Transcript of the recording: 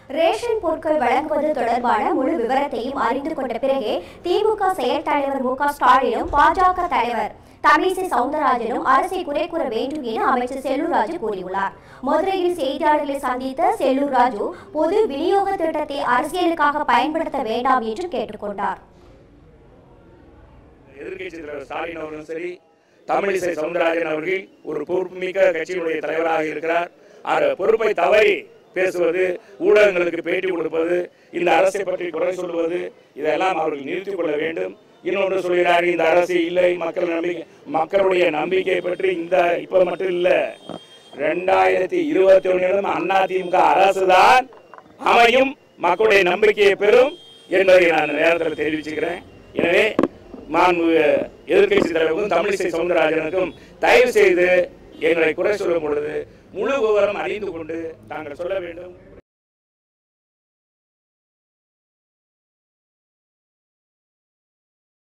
ration பொருட்கள் வழங்குவது தொடர்பான முழு விவரத்தையும் அறிந்து கொண்ட பிறகே திமுக செயல் தலைவர் மு க ஸ்டாலினும் பாஜக தலைவர் தமிழிசை சவுந்தரராஜனும் அரசை குறை கூற வேண்டும் என அமைச்சர் செல்லூர் ராஜு கூறியுள்ளார் மதுரையில் செய்தியாளர்களை சந்தித்த செல்லூர் ராஜு பொது விநியோக திட்டத்தை அரசியலுக்காக பயன்படுத்த வேண்டாம் என்று கேட்டுக்கொண்டார் எதிர்க்கட்சி தலைவர் ஸ்டாலின் அவர்களும் சரி தமிழிசை சவுந்தரராஜன் அவர்கள் ஒரு பொறுப்புமிக்க கட்சியினுடைய தலைவராக இருக்கிறார் அந்த பொறுப்பை தவறி பேசுவது ஊடகங்களுக்கு பேட்டி கொடுப்பது இந்த அரசை பற்றி குறை சொல்வது இதெல்லாம் அவர்கள் நிறுத்திக் கொள்ள வேண்டும் இன்னொன்று சொல்கிறார்கள் இந்த அரசு இல்லை மக்கள் நம்பிக்கை மக்களுடைய நம்பிக்கை பற்றி இந்த இப்ப மட்டும் இல்ல ரெண்டாயிரத்தி இருபத்தி ஒன்னிலும் அதிமுக அரசு தான் அமையும் மக்களுடைய நம்பிக்கையை பெறும் என்பதை நான் இந்த நேரத்தில் தெரிவிச்சுக்கிறேன் எனவே மாண்பு எதிர்க்கட்சி தலைவருக்கும் தமிழிசை சவுந்தரராஜனுக்கும் தயவு செய்து எங்களை குறை சொல்லும் பொழுது முழு விவரம் அறிந்து கொண்டு தாங்கள் சொல்ல வேண்டும்